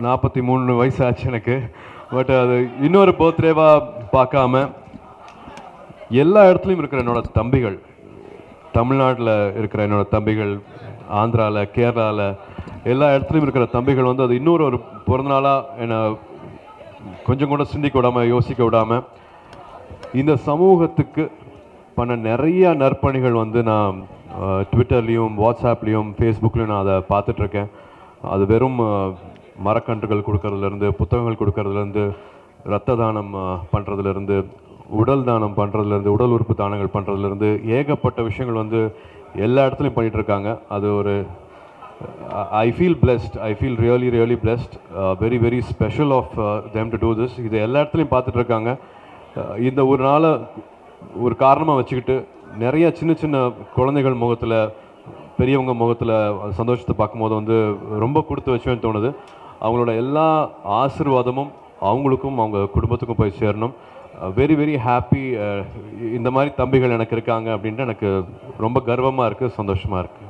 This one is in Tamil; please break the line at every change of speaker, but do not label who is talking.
நாற்பத்தி மூணு வயசு ஆச்சு எனக்கு பட் அது இன்னொரு பர்த்டேவாக பார்க்காம எல்லா இடத்துலையும் இருக்கிற என்னோட தம்பிகள் தமிழ்நாட்டில் இருக்கிற என்னோட தம்பிகள் ஆந்திராவில் கேரளாவில் எல்லா இடத்துலையும் இருக்கிற தம்பிகள் வந்து அது இன்னொரு ஒரு பிறந்தநாளாக என்னை கொஞ்சம் கூட சிந்திக்க விடாமல் யோசிக்க விடாமல் இந்த சமூகத்துக்கு பண்ண நிறைய நற்பணிகள் வந்து நான் ட்விட்டர்லேயும் வாட்ஸ்அப்லேயும் ஃபேஸ்புக்லேயும் நான் அதை பார்த்துட்ருக்கேன் அது வெறும் அஹ், மரக்கன்றுகள் கொடுக்கறதுலேருந்து புத்தகங்கள் கொடுக்கறதுலேருந்து ரத்த தானம் பண்ணுறதுலேருந்து உடல் தானம் பண்ணுறதுலேருந்து உடல் உறுப்பு தானங்கள் பண்ணுறதுலேருந்து ஏகப்பட்ட விஷயங்கள் வந்து எல்லா இடத்துலையும் பண்ணிட்டு இருக்காங்க அது ஒரு I feel blessed I feel really really blessed very very special of them to do this இது எல்லா இடத்துலையும் பார்த்துட்டு இருக்காங்க அஹ் இந்த ஒரு நாளை ஒரு காரணமாக வச்சுக்கிட்டு நிறைய சின்ன சின்ன குழந்தைகள் முகத்தில் பெரியவங்க முகத்தில் சந்தோஷத்தை பார்க்கும்போது வந்து ரொம்ப கொடுத்து வச்சுவேன்னு தோணுது அவங்களோட எல்லா ஆசீர்வாதமும் அவங்களுக்கும் அவங்க குடும்பத்துக்கும் போய் சேரணும் வெரி வெரி ஹாப்பி இந்த மாதிரி தம்பிகள் எனக்கு இருக்காங்க அப்படின்ட்டு எனக்கு ரொம்ப கர்வமாக இருக்குது சந்தோஷமாக இருக்குது